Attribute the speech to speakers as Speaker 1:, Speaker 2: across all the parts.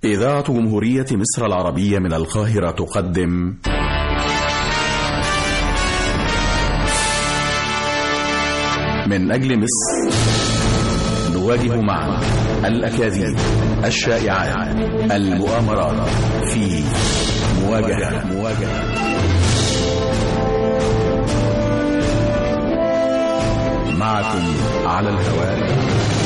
Speaker 1: إذاعة جمهورية مصر العربية من القاهرة تقدم من أجل مصر نواجه معا الأكاذيب الشائعات المؤامرات في مواجهة مواجهة معكم على الهواء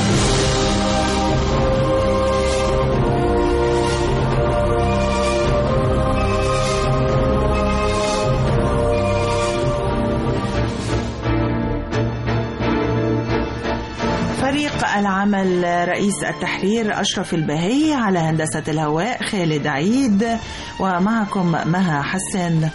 Speaker 2: فريق العمل رئيس التحرير أشرف البهي على هندسة الهواء خالد عيد ومعكم مها حسن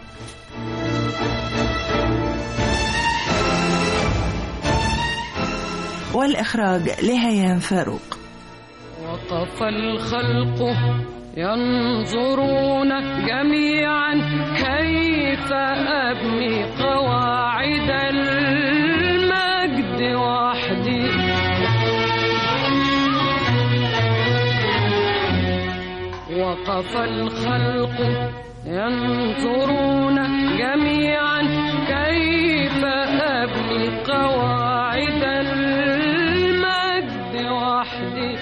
Speaker 2: والإخراج لهيام فاروق
Speaker 3: وقف الخلق ينظرون جميعا كيف أبني قواعد المجد وحدي وقف الخلق ينظرون جميعا كيف أبني قواعد المجد وحدي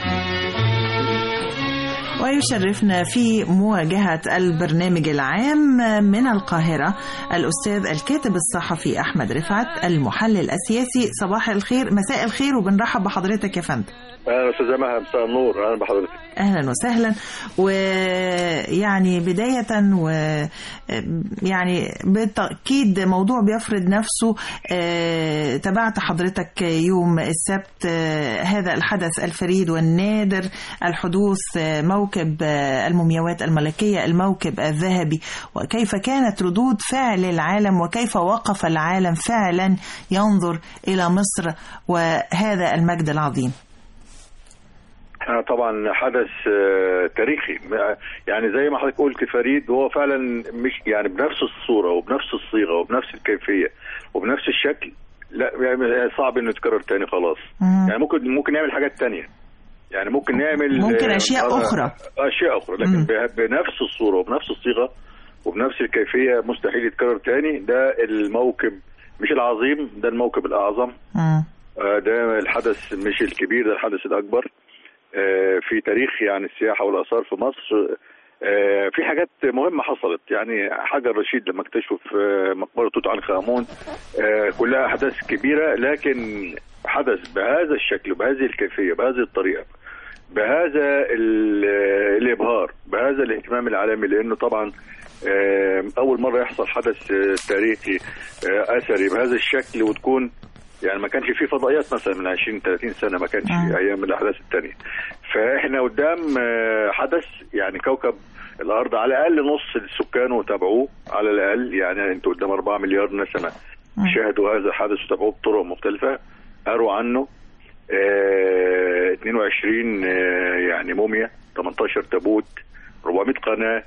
Speaker 2: ويشرفنا في مواجهة البرنامج العام من القاهرة الأستاذ الكاتب الصحفي أحمد رفعت المحلل السياسي صباح الخير مساء الخير وبنرحب بحضرتك يا فندم
Speaker 4: اهلا استاذه مها مساء النور اهلا بحضرتك
Speaker 2: اهلا وسهلا ويعني بدايه و يعني بالتاكيد موضوع بيفرض نفسه آه، تابعت حضرتك يوم السبت آه، هذا الحدث الفريد والنادر الحدوث آه، موكب آه، المومياوات الملكيه الموكب الذهبي وكيف كانت ردود فعل العالم وكيف وقف العالم فعلا ينظر الى مصر وهذا المجد العظيم
Speaker 4: آه، طبعا حدث آه، تاريخي ما- يعني زي ما حضرتك قلت فريد هو فعلا مش يعني بنفس الصوره وبنفس الصيغه وبنفس الكيفيه وبنفس الشكل لا يعني صعب انه يتكرر تاني خلاص
Speaker 2: مم.
Speaker 4: يعني ممكن ممكن نعمل حاجات تانية يعني ممكن نعمل
Speaker 2: ممكن
Speaker 4: آه،
Speaker 2: أشياء
Speaker 4: آه،
Speaker 2: أخرى.
Speaker 4: اشياء اخرى لكن
Speaker 2: مم.
Speaker 4: ب- بنفس الصوره وبنفس الصيغه وبنفس الكيفيه مستحيل يتكرر تاني ده الموكب مش العظيم ده الموكب الاعظم
Speaker 2: مم.
Speaker 4: آه، ده الحدث مش الكبير ده الحدث الأكبر آه، في تاريخ يعني السياحة والآثار في مصر آه، في حاجات مهمة حصلت يعني حجر رشيد لما اكتشفوا في آه، مقبرة توت عنخ آمون آه، كلها أحداث كبيرة لكن حدث بهذا الشكل بهذه الكيفية بهذه الطريقة بهذا ال- الإبهار بهذا الاهتمام العالمي لأنه طبعا آه، أول مرة يحصل حدث آه، تاريخي آه، أثري بهذا الشكل وتكون يعني ما كانش في فضائيات مثلا من 20 30 سنه ما كانش
Speaker 2: آه.
Speaker 4: ايام الاحداث الثانيه فاحنا قدام آه، حدث يعني كوكب الارض على الاقل نص سكانه تابعوه على الاقل يعني انتوا قدام 4 مليار نسمه شاهدوا هذا الحدث وتابعوه بطرق مختلفه قروا عنه آه 22 آه يعني موميا 18 تابوت 400 قناه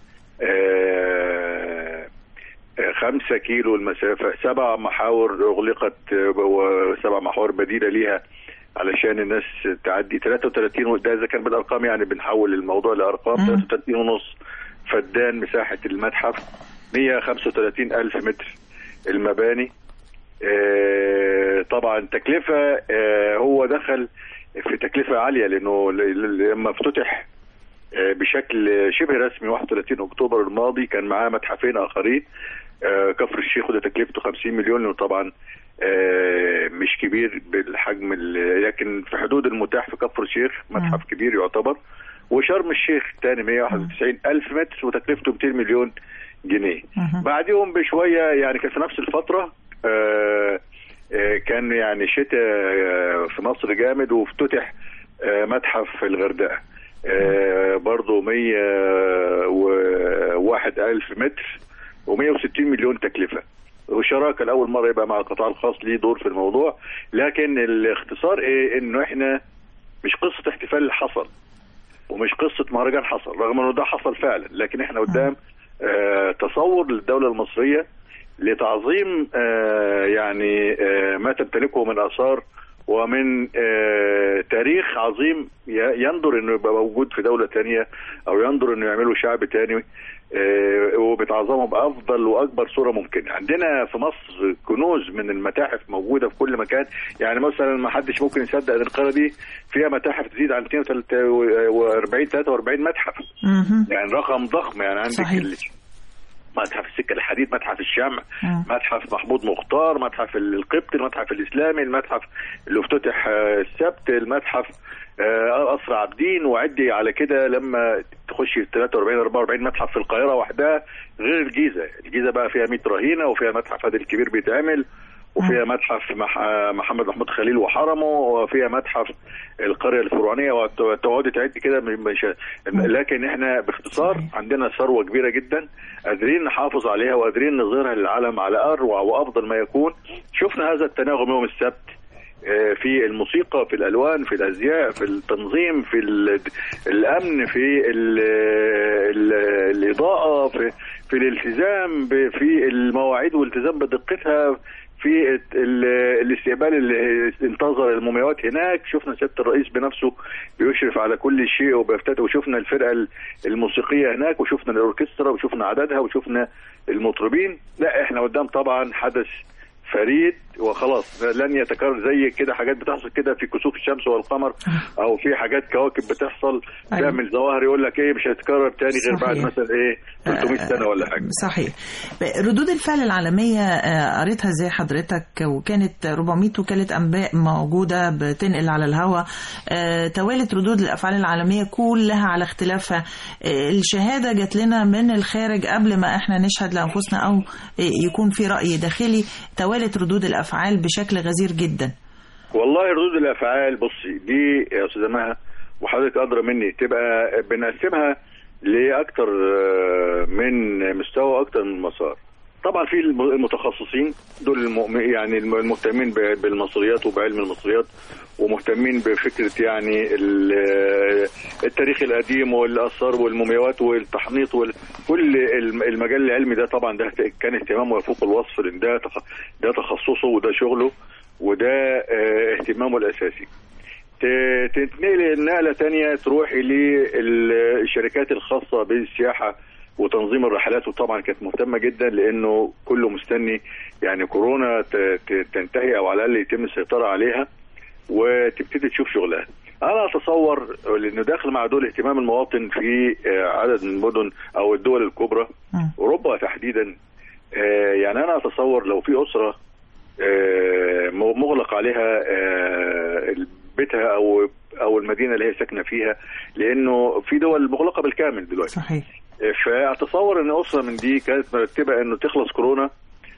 Speaker 4: آه خمسة كيلو المسافة سبع محاور أغلقت آه، وسبع محاور بديلة ليها علشان الناس تعدي 33 وده إذا كان بالأرقام يعني بنحول الموضوع لأرقام
Speaker 2: مم.
Speaker 4: 33 ونص فدان مساحة المتحف 135 ألف متر المباني آه، طبعا تكلفة آه، هو دخل في تكلفة عالية لأنه ل- ل- لما افتتح آه، بشكل شبه رسمي 31 اكتوبر الماضي كان معاه متحفين اخرين آه، كفر الشيخ وده تكلفته 50 مليون لانه طبعا آه، مش كبير بالحجم ال- لكن في حدود المتاح في كفر الشيخ متحف كبير يعتبر وشرم الشيخ تاني 191 الف متر وتكلفته 200 مليون جنيه
Speaker 2: مهم.
Speaker 4: بعدهم بشويه يعني كان في نفس الفتره آه، آه، كان يعني شتاء آه، في مصر جامد وافتتح آه، متحف الغردقه آه، برضه 101 ألف متر و160 مليون تكلفة وشراكة لأول مرة يبقى مع القطاع الخاص ليه دور في الموضوع لكن الاختصار ايه انه احنا مش قصة احتفال اللي حصل ومش قصة مهرجان حصل رغم انه ده حصل فعلا لكن احنا قدام آه تصور للدولة المصرية لتعظيم آه يعني آه ما تمتلكه من آثار ومن آه، تاريخ عظيم ي- ينظر انه يبقى موجود في دوله تانية او ينظر انه يعملوا شعب تاني آه، وبتعظمه بافضل واكبر صوره ممكنه عندنا في مصر كنوز من المتاحف موجوده في كل مكان يعني مثلا ما حدش ممكن يصدق ان القاره دي فيها متاحف تزيد عن 243 43 متحف
Speaker 2: مهم.
Speaker 4: يعني رقم ضخم يعني عندك
Speaker 2: صحيح.
Speaker 4: ال- متحف السكه الحديد متحف الشمع
Speaker 2: مم.
Speaker 4: متحف محمود مختار متحف القبطي المتحف الاسلامي المتحف اللي افتتح آه، السبت المتحف آه، قصر عابدين وعدي على كده لما تخش في 43 44 متحف في القاهره وحدها غير الجيزه الجيزه بقى فيها 100 رهينه وفيها متحف عادل الكبير بيتعمل وفيها متحف مح... محمد محمود خليل وحرمه وفيها متحف القريه الفرعونيه وتقعدي تعدي كده من- مش... لكن احنا باختصار عندنا ثروه كبيره جدا قادرين نحافظ عليها وقادرين نظهرها للعالم على اروع وافضل ما يكون شفنا هذا التناغم يوم السبت آه، في الموسيقى في الالوان في الازياء في التنظيم في ال- الامن في ال ال الاضاءه في في الالتزام ب- في المواعيد والالتزام بدقتها في الت- ال- الاستقبال اللي انتظر المومياوات هناك شفنا سياده الرئيس بنفسه بيشرف على كل شيء وبيفتتح وشفنا الفرقه ال- الموسيقيه هناك وشفنا الاوركسترا وشفنا عددها وشفنا المطربين لا احنا قدام طبعا حدث فريد وخلاص لن يتكرر زي كده حاجات بتحصل كده في كسوف الشمس والقمر او في حاجات كواكب بتحصل
Speaker 2: أيوة.
Speaker 4: تعمل ظواهر يقول لك ايه مش هيتكرر تاني غير بعد
Speaker 2: صحيح.
Speaker 4: مثلا ايه 300 سنه ولا حاجه
Speaker 2: صحيح ردود الفعل العالمية آه، قريتها ازاي حضرتك وكانت 400 وكالة أنباء موجودة بتنقل على الهواء آه، توالت ردود الأفعال العالمية كلها على اختلافها آه، الشهادة جات لنا من الخارج قبل ما احنا نشهد لأنفسنا أو آه، يكون في رأي داخلي توالت ردود الأفعال بشكل غزير جدا
Speaker 4: والله ردود الافعال بصي دي يا استاذه مها وحضرتك ادرى مني تبقى بنقسمها لاكثر آه، من مستوى اكثر من مسار طبعا في الم- المتخصصين دول المؤمن يعني الم- المهتمين ب- بالمصريات وبعلم المصريات ومهتمين بفكره يعني ال- التاريخ القديم والاثار والمومياوات والتحنيط وكل المجال العلمي ده طبعا ده كان اهتمامه يفوق الوصف لان ده تخ- ده تخصصه وده شغله وده آه، اهتمامه الاساسي ت- تتنقل نقله تانية تروح للشركات الخاصه بالسياحه وتنظيم الرحلات وطبعا كانت مهتمه جدا لانه كله مستني يعني كورونا ت- ت- تنتهي او على الاقل يتم السيطره عليها وتبتدي تشوف شغلها. انا اتصور لانه داخل مع دول اهتمام المواطن في آه، عدد من المدن او الدول الكبرى
Speaker 2: مم.
Speaker 4: اوروبا تحديدا آه، يعني انا اتصور لو في اسره آه، مغلق عليها آه، بيتها او او المدينه اللي هي ساكنه فيها لانه في دول مغلقه بالكامل دلوقتي
Speaker 2: صحيح
Speaker 4: فاتصور ان اسره من دي كانت مرتبه انه تخلص كورونا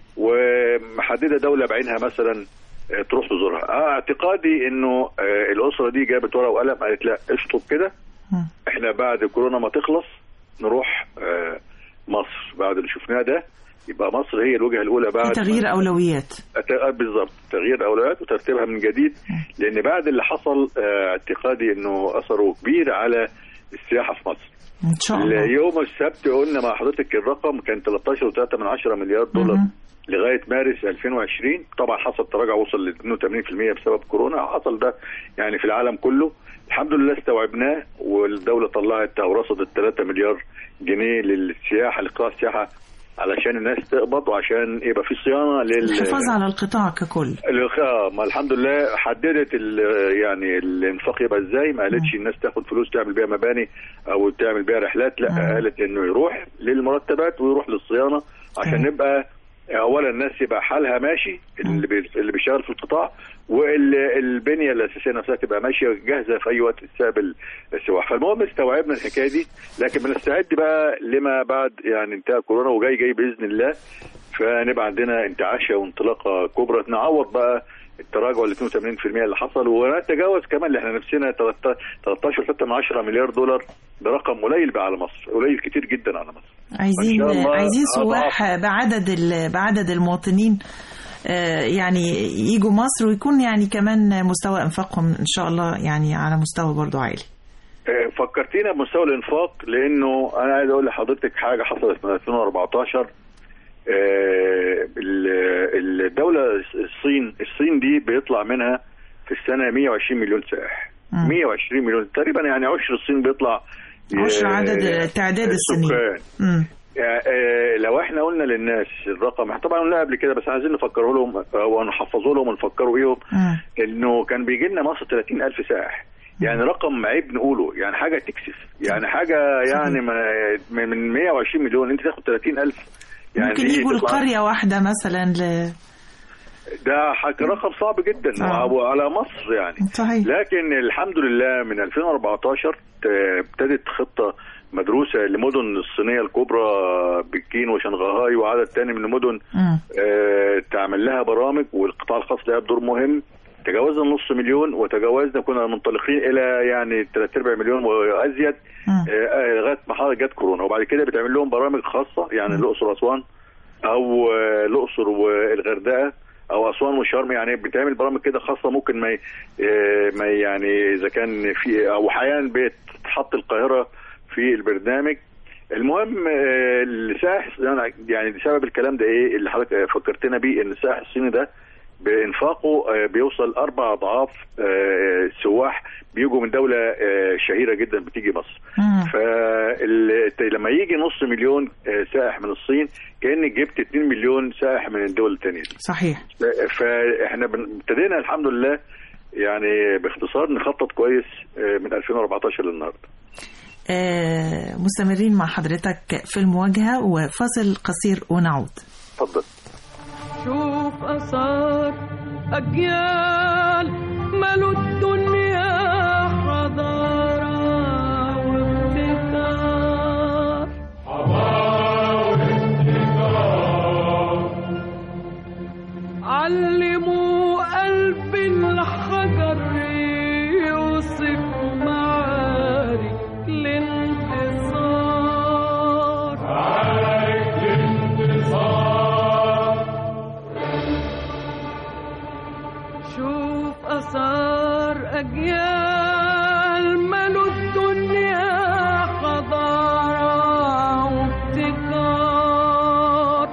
Speaker 4: ومحدده دوله بعينها مثلا آه، تروح تزورها آه، اعتقادي انه آه، الاسره دي جابت ورقه وقلم قالت لا اشطب كده
Speaker 2: مم.
Speaker 4: احنا بعد كورونا ما تخلص نروح آه، مصر بعد اللي شفناه ده يبقى مصر هي الوجهه الاولى بعد
Speaker 2: في تغيير أولويات
Speaker 4: أت- بالظبط تغيير اولويات وترتيبها من جديد لان بعد اللي حصل آه، اعتقادي انه اثره كبير على السياحه في مصر
Speaker 2: إن شاء الله
Speaker 4: يوم السبت قلنا مع حضرتك الرقم كان 13.3 من 10 مليار دولار
Speaker 2: مهم.
Speaker 4: لغايه مارس 2020 طبعا حصل تراجع وصل ل 82% بسبب كورونا حصل ده يعني في العالم كله الحمد لله استوعبناه والدوله طلعت او رصدت 3 مليار جنيه للسياحه لقطاع السياحه علشان الناس تقبض وعشان يبقى في صيانه لل
Speaker 2: الحفاظ على القطاع ككل
Speaker 4: الخ- آه، ما الحمد لله حددت ال- يعني الانفاق يبقى ازاي ما قالتش الناس تاخد فلوس تعمل بيها مباني او تعمل بيها رحلات لا
Speaker 2: مم.
Speaker 4: قالت انه يروح للمرتبات ويروح للصيانه عشان
Speaker 2: تمام.
Speaker 4: نبقى اولا الناس يبقى حالها ماشي اللي بي- اللي بيشتغل في القطاع والبنيه الاساسيه نفسها تبقى ماشيه جاهزه في اي وقت تستقبل السواح فالمهم استوعبنا الحكايه دي لكن بنستعد بقى لما بعد يعني انتهى كورونا وجاي جاي باذن الله فنبقى عندنا انتعاشه وانطلاقه كبرى نعوض بقى التراجع ال 82% اللي حصل ونتجاوز كمان اللي احنا نفسنا 13.6 مليار دولار ده رقم قليل بقى على مصر قليل كتير جدا على مصر
Speaker 2: عايزين
Speaker 4: إن شاء الله
Speaker 2: عايزين
Speaker 4: أضعاف.
Speaker 2: سواح بعدد ال- بعدد المواطنين آه، يعني يجوا مصر ويكون يعني كمان مستوى انفاقهم ان شاء الله يعني على مستوى برضو عالي
Speaker 4: آه، فكرتينا بمستوى الانفاق لانه انا عايز اقول لحضرتك حاجه حصلت من 2014 آه، ال- الدوله الصين الصين دي بيطلع منها في السنه 120 مليون سائح
Speaker 2: مم.
Speaker 4: 120 مليون تقريبا يعني عشر الصين بيطلع
Speaker 2: عشر
Speaker 4: آه،
Speaker 2: عدد تعداد السنين
Speaker 4: السكان
Speaker 2: مم.
Speaker 4: يعني، آه، لو احنا قلنا للناس الرقم إحنا طبعا قلنا قبل كده بس عايزين نفكره لهم او نحفظه لهم ونفكروا بيهم
Speaker 2: مم.
Speaker 4: انه كان بيجي لنا مصر 30000 سائح يعني رقم عيب نقوله يعني حاجه تكسف يعني حاجه يعني ما- من من 120 مليون انت تاخد 30000 يعني
Speaker 2: ممكن
Speaker 4: دي
Speaker 2: يجوا
Speaker 4: تطلع-
Speaker 2: القرية واحدة مثلا ل...
Speaker 4: ده حاجة رقم صعب جدا
Speaker 2: آه.
Speaker 4: على مصر يعني
Speaker 2: صحيح
Speaker 4: لكن الحمد لله من 2014 ت- ابتدت خطه مدروسه لمدن الصينيه الكبرى بكين وشنغهاي وعدد تاني من المدن
Speaker 2: مم.
Speaker 4: آه، تعمل لها برامج والقطاع الخاص لها دور مهم تجاوزنا نص مليون وتجاوزنا كنا منطلقين الى يعني 3 ارباع مليون وازيد
Speaker 2: مم.
Speaker 4: آه، آه، لغايه ما حصل- جت كورونا وبعد كده بتعمل لهم برامج خاصه يعني الاقصر واسوان او آه، الاقصر والغردقه او اسوان وشرم يعني بتعمل برامج كده خاصه ممكن ما ي- آه، ما يعني اذا كان في او احيانا بتتحط القاهره في البرنامج المهم آه، السائح يعني بسبب الكلام ده ايه اللي حضرتك فكرتنا بيه ان السائح الصيني ده بانفاقه آه، بيوصل اربع اضعاف آه، سواح بيجوا من دوله آه، شهيره جدا بتيجي مصر
Speaker 2: مم.
Speaker 4: فلما يجي نص مليون آه، سائح من الصين كانك جبت 2 مليون سائح من الدول الثانيه دي
Speaker 2: صحيح
Speaker 4: ف- فاحنا بن- ابتدينا الحمد لله يعني باختصار نخطط كويس آه، من 2014 للنهارده
Speaker 2: آه مستمرين مع حضرتك في المواجهة وفاصل قصير ونعود
Speaker 4: اتفضل
Speaker 3: شوف أثار أجيال ملوا الدنيا حضارة وابتكار علموا قلب الحجر يوصف معارك الانتصار شوف أثار أجيال ملوا الدنيا حضارة وابتكار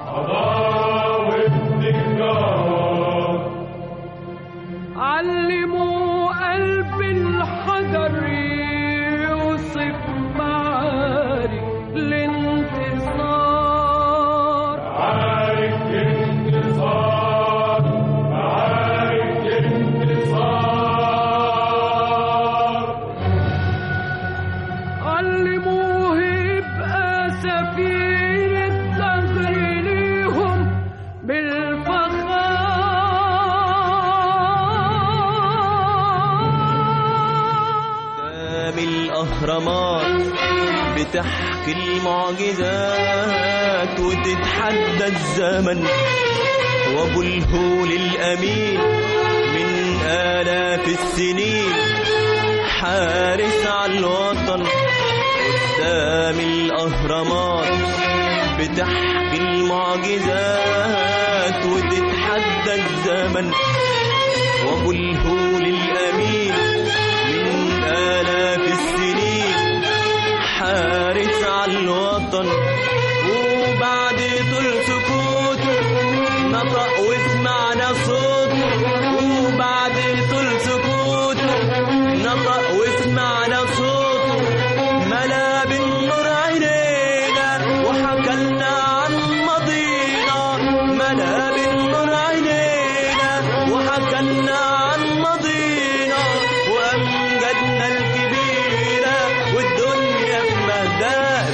Speaker 3: علموا قلب الحجر يوصف معارك الانتصار علموه يبقى سفير الدهر ليهم بالفخار
Speaker 5: قدام الأهرامات بتحكي المعجزات وتتحدى الزمن وأبو الهول الأمين من آلاف السنين حارس على الوطن قدام الأهرامات بتحكي المعجزات وتتحدى الزمن وأبو الهول الأمين من آلاف السنين حارس على الوطن وبعد طول سكوت نطق وسمعنا صوت وبعد طول سكوت نطق وسمعنا صوت ملا بالنور عينينا وحكلنا عن ماضينا ملا بالنور عينينا وحكلنا عن ماضينا وأمجدنا الكبيرة والدنيا في مهداك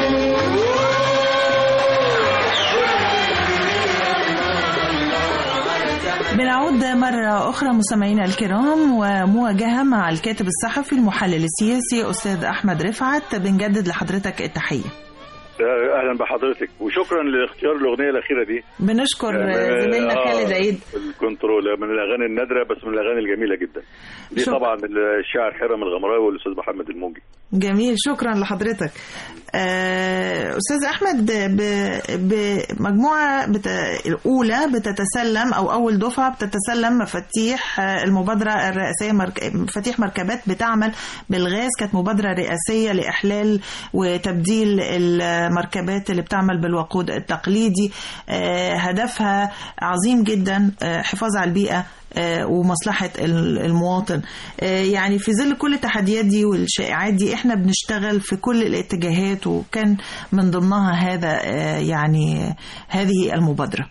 Speaker 2: بنعود مرة أخرى مستمعينا الكرام ومواجهة مع الكاتب الصحفي المحلل السياسي أستاذ أحمد رفعت بنجدد لحضرتك التحية
Speaker 4: آه، اهلا بحضرتك وشكرا لاختيار الاغنيه الاخيره دي
Speaker 2: بنشكر
Speaker 4: آه،
Speaker 2: زميلنا
Speaker 4: آه،
Speaker 2: خالد عيد
Speaker 4: الكنترول من الاغاني النادره بس من الاغاني الجميله جدا دي
Speaker 2: شكرا.
Speaker 4: طبعا الشاعر حرم الغمراوي والاستاذ محمد الموجي
Speaker 2: جميل شكرا لحضرتك آه، أستاذ أحمد ب- بمجموعة بت... الأولى بتتسلم أو أول دفعة بتتسلم مفاتيح آه، المبادرة الرئاسية مرك... مفاتيح مركبات بتعمل بالغاز كانت مبادرة رئاسية لإحلال وتبديل المركبات اللي بتعمل بالوقود التقليدي آه، هدفها عظيم جدا آه، حفاظ على البيئة آه، ومصلحة ال- المواطن آه، يعني في ظل كل التحديات دي والشائعات دي احنا بنشتغل في كل الاتجاهات وكان من ضمنها هذا آه، يعني هذه المبادرة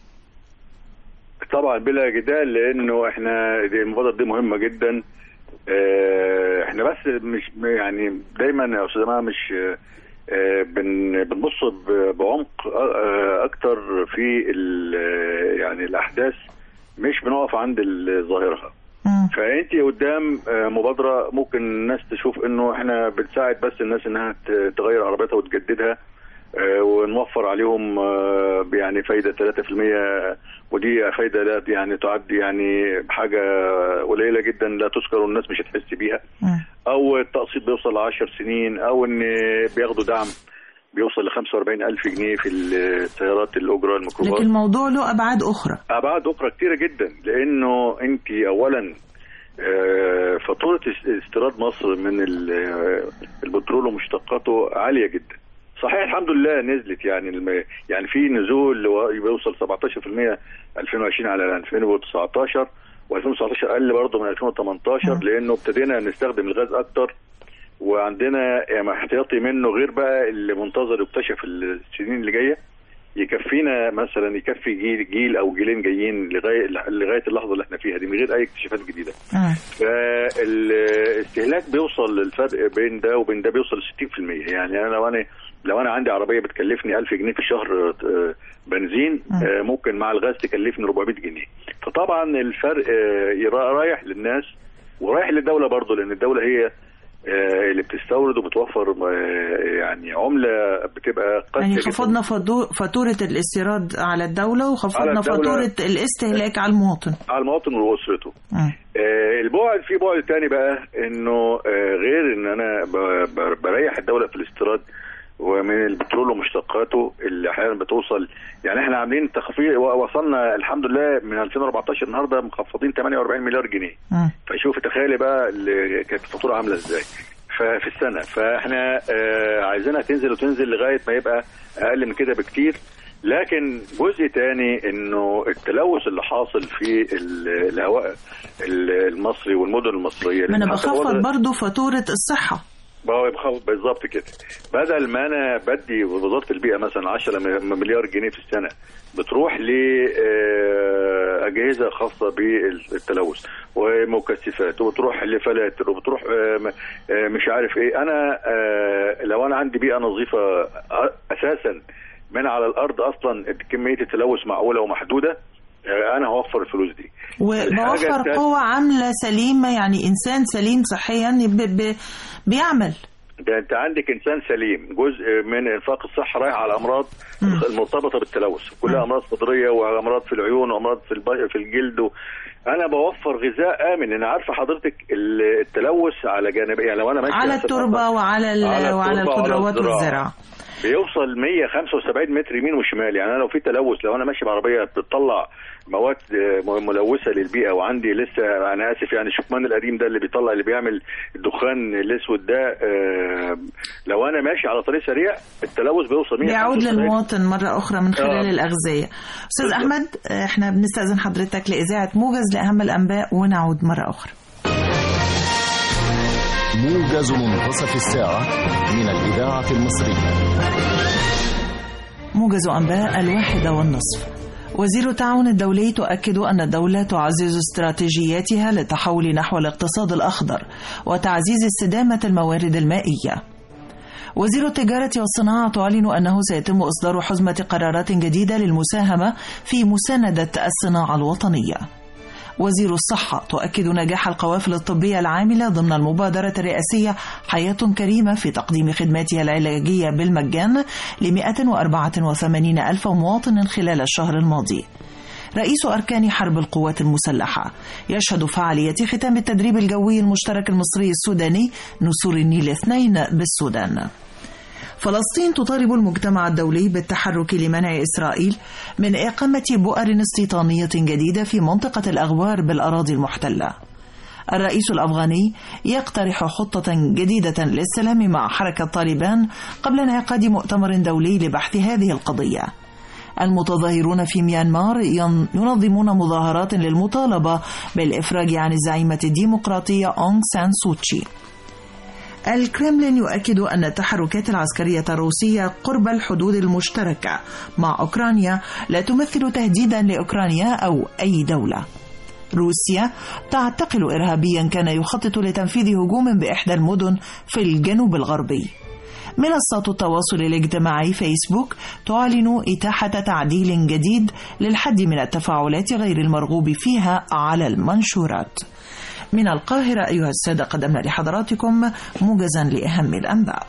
Speaker 4: طبعا بلا جدال لانه احنا دي المبادره دي مهمه جدا اه، احنا بس مش يعني دايما يا استاذ جماعه مش اه، بن- بنبص ب- بعمق اه، اكتر في ال- يعني الاحداث مش بنقف عند الظاهره
Speaker 2: مم.
Speaker 4: فانت قدام آه، مبادره ممكن الناس تشوف انه احنا بنساعد بس الناس انها ت- تغير عربيتها وتجددها آه، ونوفر عليهم آه، يعني فايده 3% ودي فايده لا يعني تعد يعني حاجه قليله جدا لا تذكر والناس مش هتحس بيها
Speaker 2: مم.
Speaker 4: او التقسيط بيوصل ل 10 سنين او ان بياخدوا دعم بيوصل ل 45 ألف جنيه في السيارات الأجرة الميكروباص
Speaker 2: لكن الموضوع له أبعاد أخرى
Speaker 4: ابعاد اخرى كتيره جدا لانه انت اولا آه، فاتوره اس- استيراد مصر من ال- آه، البترول ومشتقاته عاليه جدا صحيح الحمد لله نزلت يعني الم... يعني في نزول لو- بيوصل 17% 2020 على 2019 و2019 اقل برضه من 2018 لانه ابتدينا نستخدم الغاز اكتر وعندنا يعني احتياطي منه غير بقى اللي منتظر يكتشف السنين اللي جايه يكفينا مثلا يكفي جيل جيل او جيلين جايين لغايه لغايه اللحظه اللي احنا فيها دي من غير اي اكتشافات جديده
Speaker 2: مم.
Speaker 4: فالاستهلاك بيوصل الفرق بين ده وبين ده بيوصل ل 60% يعني انا لو انا لو انا عندي عربيه بتكلفني 1000 جنيه في الشهر آه، بنزين آه، ممكن مع الغاز تكلفني 400 جنيه فطبعا الفرق آه، يرا- رايح للناس ورايح للدوله برضه لان الدوله هي آه، اللي بتستورد وبتوفر آه، يعني عمله بتبقى قاسيه
Speaker 2: يعني
Speaker 4: جداً.
Speaker 2: خفضنا فضو- فاتورة الاستيراد على الدولة
Speaker 4: على
Speaker 2: وخفضنا
Speaker 4: الدولة.
Speaker 2: فاتورة الاستهلاك على المواطن
Speaker 4: على المواطن واسرته
Speaker 2: مم.
Speaker 4: آه، البعد في بعد تاني بقى انه آه، غير ان انا ب- ب- بريح الدوله في الاستيراد ومن البترول ومشتقاته اللي احيانا بتوصل يعني احنا عاملين تخفيض وصلنا الحمد لله من 2014 النهارده مخفضين 48 مليار جنيه
Speaker 2: مم.
Speaker 4: فشوف تخيلي بقى اللي كانت الفاتوره عامله ازاي ففي السنه فاحنا آه عايزينها تنزل وتنزل لغايه ما يبقى اقل من كده بكتير لكن جزء تاني انه التلوث اللي حاصل في ال- الهواء ال- المصري والمدن المصريه
Speaker 2: ما انا
Speaker 4: لأن حتى
Speaker 2: بخفض
Speaker 4: الوضع-
Speaker 2: برضو فاتورة الصحة
Speaker 4: ما هو بخ- بالظبط كده بدل ما انا بدي وزاره البيئه مثلا 10 م- مليار جنيه في السنه بتروح لاجهزه خاصه بالتلوث ومكثفات وبتروح لفلاتر وبتروح آه، م- آه، مش عارف ايه انا آه، لو انا عندي بيئه نظيفه آه، اساسا من على الارض اصلا كميه التلوث معقوله ومحدوده آه، انا هوفر الفلوس دي الحاجة
Speaker 2: وبوفر
Speaker 4: التانية-
Speaker 2: قوة عاملة سليمة يعني إنسان سليم صحيا ب... ب... بيعمل
Speaker 4: ده انت عندك انسان سليم جزء من انفاق الصحه رايح على الامراض
Speaker 2: مم.
Speaker 4: المرتبطه بالتلوث كلها امراض صدريه وامراض في العيون وامراض في الب... في الجلد و... انا بوفر غذاء امن انا عارفه حضرتك ال- التلوث على جانب يعني لو انا ماشي
Speaker 2: على
Speaker 4: مثلاً
Speaker 2: التربة وعلى ال...
Speaker 4: على
Speaker 2: وعلى
Speaker 4: التربة وعلى
Speaker 2: الخضروات
Speaker 4: الزراعة.
Speaker 2: والزراعة
Speaker 4: بيوصل 175 متر يمين وشمال يعني انا لو في تلوث لو انا ماشي بعربيه بتطلع مواد آه، ملوثه للبيئه وعندي لسه انا اسف يعني الشكمان القديم ده اللي بيطلع اللي بيعمل الدخان الاسود ده آه، لو انا ماشي على طريق سريع التلوث بيوصل
Speaker 2: بيعود
Speaker 4: 175
Speaker 2: للمواطن مرة أخرى من خلال
Speaker 4: آه.
Speaker 2: الأغذية أستاذ
Speaker 4: بالظبط.
Speaker 2: أحمد إحنا بنستأذن حضرتك لإذاعة موجز لأهم الأنباء ونعود مرة أخرى
Speaker 6: موجز منتصف الساعة من الإذاعة المصرية
Speaker 2: موجز أنباء الواحدة والنصف وزير التعاون الدولي تؤكد أن الدولة تعزز استراتيجياتها للتحول نحو الاقتصاد الأخضر وتعزيز استدامة الموارد المائية وزير التجارة والصناعة تعلن أنه سيتم إصدار حزمة قرارات جديدة للمساهمة في مساندة الصناعة الوطنية وزير الصحة تؤكد نجاح القوافل الطبية العاملة ضمن المبادرة الرئاسية حياة كريمة في تقديم خدماتها العلاجية بالمجان ل 184 ألف مواطن خلال الشهر الماضي رئيس أركان حرب القوات المسلحة يشهد فعالية ختام التدريب الجوي المشترك المصري السوداني نسور النيل اثنين بالسودان فلسطين تطالب المجتمع الدولي بالتحرك لمنع إسرائيل من إقامة بؤر استيطانية جديدة في منطقة الأغوار بالأراضي المحتلة. الرئيس الأفغاني يقترح خطة جديدة للسلام مع حركة طالبان قبل انعقاد مؤتمر دولي لبحث هذه القضية. المتظاهرون في ميانمار ين- ينظمون مظاهرات للمطالبة بالإفراج عن الزعيمة الديمقراطية أونغ سان سوتشي الكرملين يؤكد أن التحركات العسكرية الروسية قرب الحدود المشتركة مع أوكرانيا لا تمثل تهديدا لأوكرانيا أو أي دولة روسيا تعتقل إرهابيا كان يخطط لتنفيذ هجوم بإحدى المدن في الجنوب الغربي منصة التواصل الاجتماعي فيسبوك تعلن إتاحة تعديل جديد للحد من التفاعلات غير المرغوب فيها على المنشورات من القاهرة أيها السادة قدمنا لحضراتكم موجزا لأهم الأنباء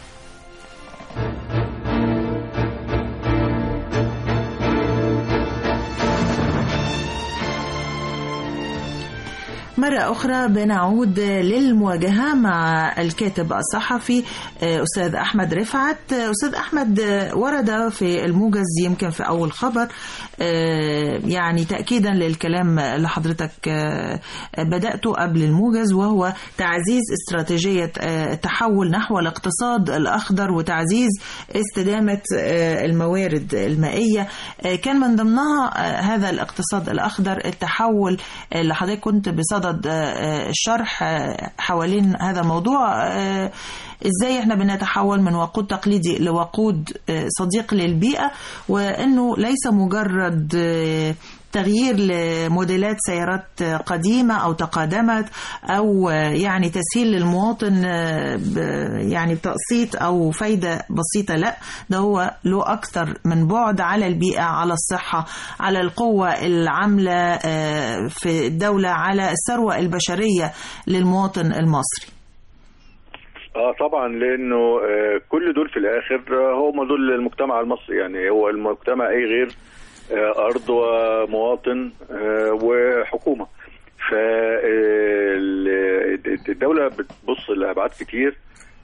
Speaker 2: مرة أخرى بنعود للمواجهة مع الكاتب الصحفي آه، أستاذ أحمد رفعت آه، أستاذ أحمد آه، ورد في الموجز يمكن في أول خبر آه، يعني تأكيدا للكلام اللي حضرتك آه، بدأته قبل الموجز وهو تعزيز استراتيجية آه، التحول نحو الاقتصاد الأخضر وتعزيز استدامة آه، الموارد المائية آه، كان من ضمنها آه، هذا الاقتصاد الأخضر التحول اللي حضرتك كنت بصدد آه، آه، الشرح آه، حوالين هذا الموضوع آه، ازاي احنا بنتحول من وقود تقليدي لوقود آه، صديق للبيئة وانه ليس مجرد آه، تغيير لموديلات سيارات قديمة أو تقادمت أو يعني تسهيل للمواطن ب- يعني بتقسيط أو فايدة بسيطة لا ده هو له أكثر من بعد على البيئة على الصحة على القوة العاملة آه، في الدولة على الثروة البشرية للمواطن المصري
Speaker 4: اه طبعا لانه آه كل دول في الاخر آه هم دول المجتمع المصري يعني هو المجتمع اي غير آه ارض ومواطن آه وحكومه فالدوله بتبص لابعاد كتير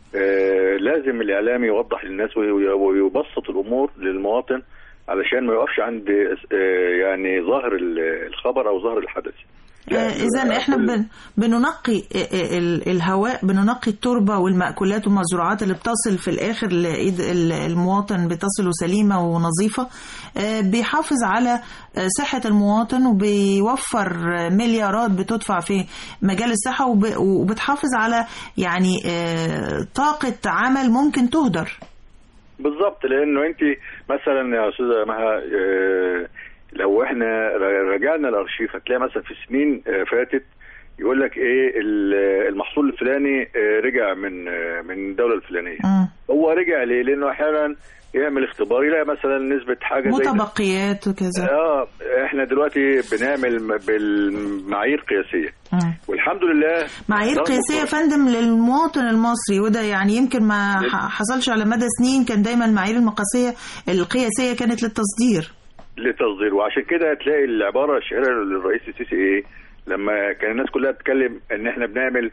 Speaker 4: آه لازم الاعلام يوضح للناس وي- ويبسط الامور للمواطن علشان ما يقفش عند آه يعني ظاهر ال- الخبر او ظاهر الحدث
Speaker 2: إذا إحنا
Speaker 4: كل-
Speaker 2: بن بننقي ال- ال- الهواء بننقي التربة والمأكولات والمزروعات اللي بتصل في الآخر لإيد ال- المواطن بتصل سليمة ونظيفة آه، بيحافظ على آه، صحة المواطن وبيوفر آه، مليارات بتدفع في مجال الصحة وب- وبتحافظ على يعني آه، طاقة عمل ممكن تهدر
Speaker 4: بالظبط لانه انت مثلا يا استاذه مها آه، لو احنا ر- رجعنا الارشيف هتلاقي مثلا في سنين آه، فاتت يقول لك ايه ال- المحصول الفلاني آه، رجع من آه، من الدوله الفلانيه
Speaker 2: مم.
Speaker 4: هو رجع ليه؟ لانه احيانا يعمل اختبار يلاقي مثلا نسبه حاجه زي
Speaker 2: متبقيات وكذا
Speaker 4: اه احنا دلوقتي بنعمل م- بالمعايير قياسيه
Speaker 2: مم.
Speaker 4: والحمد لله
Speaker 2: معايير
Speaker 4: رغم
Speaker 2: قياسية يا
Speaker 4: كل-
Speaker 2: فندم للمواطن المصري وده يعني يمكن ما ح- حصلش على مدى سنين كان دايما المعايير المقاسية القياسية كانت للتصدير
Speaker 4: للتصدير وعشان كده هتلاقي العباره الشهيره للرئيس السيسي ايه لما كان الناس كلها بتتكلم ان احنا بنعمل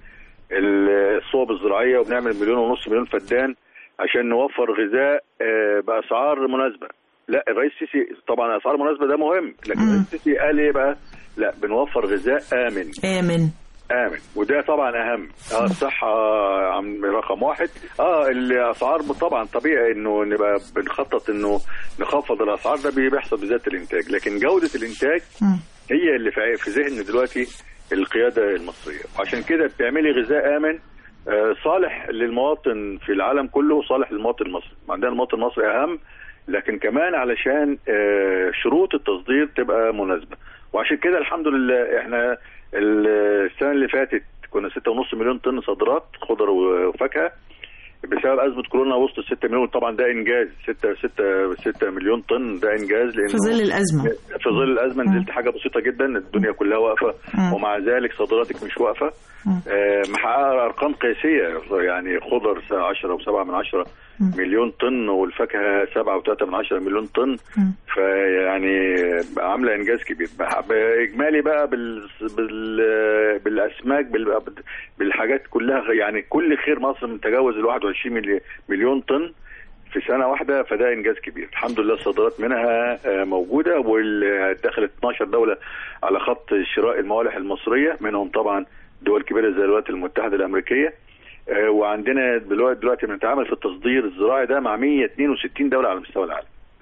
Speaker 4: الصوب الزراعيه وبنعمل مليون ونص مليون فدان عشان نوفر غذاء آه، باسعار مناسبه لا الرئيس السيسي طبعا اسعار مناسبه ده مهم لكن
Speaker 2: مم.
Speaker 4: الرئيس السيسي قال ايه بقى لا بنوفر غذاء امن
Speaker 2: آمن
Speaker 4: امن وده طبعا اهم اه الصحه عم رقم واحد اه الاسعار طبعا طبيعي انه نبقى بنخطط انه نخفض الاسعار ده بيحصل بذات الانتاج لكن جوده الانتاج
Speaker 2: مم.
Speaker 4: هي اللي في في ذهن دلوقتي القياده المصريه وعشان كده بتعملي غذاء امن آه، صالح للمواطن في العالم كله وصالح للمواطن المصري عندنا المواطن المصري اهم لكن كمان علشان آه، شروط التصدير تبقى مناسبه وعشان كده الحمد لله احنا ال- السنه اللي فاتت كنا 6.5 مليون طن صادرات خضر وفاكهه بسبب ازمه كورونا وصلت 6 مليون طبعا ده انجاز 6 6 6 مليون طن ده انجاز لانه
Speaker 2: في ظل الأزمة
Speaker 4: في ظل الازمه نزلت حاجه بسيطه جدا الدنيا كلها واقفه
Speaker 2: مم.
Speaker 4: ومع ذلك صادراتك مش واقفه
Speaker 2: مم.
Speaker 4: آه، محققه ارقام قياسيه يعني خضر 10 و7 من 10
Speaker 2: مم.
Speaker 4: مليون طن والفاكهه 7 و3 من 10 مليون طن
Speaker 2: مم.
Speaker 4: فيعني عامله انجاز كبير بح- باجمالي بقى بال... بال... بالاسماك بال... بالحاجات كلها يعني كل خير مصر من تجاوز ال 21 ملي- مليون طن في سنه واحده فده انجاز كبير الحمد لله الصادرات منها آه، موجوده ودخلت 12 دوله على خط شراء الموالح المصريه منهم طبعا دول كبيره زي الولايات المتحده الامريكيه آه، وعندنا دلوقتي دلوقتي بنتعامل في التصدير الزراعي ده مع 162 دوله على مستوى العالم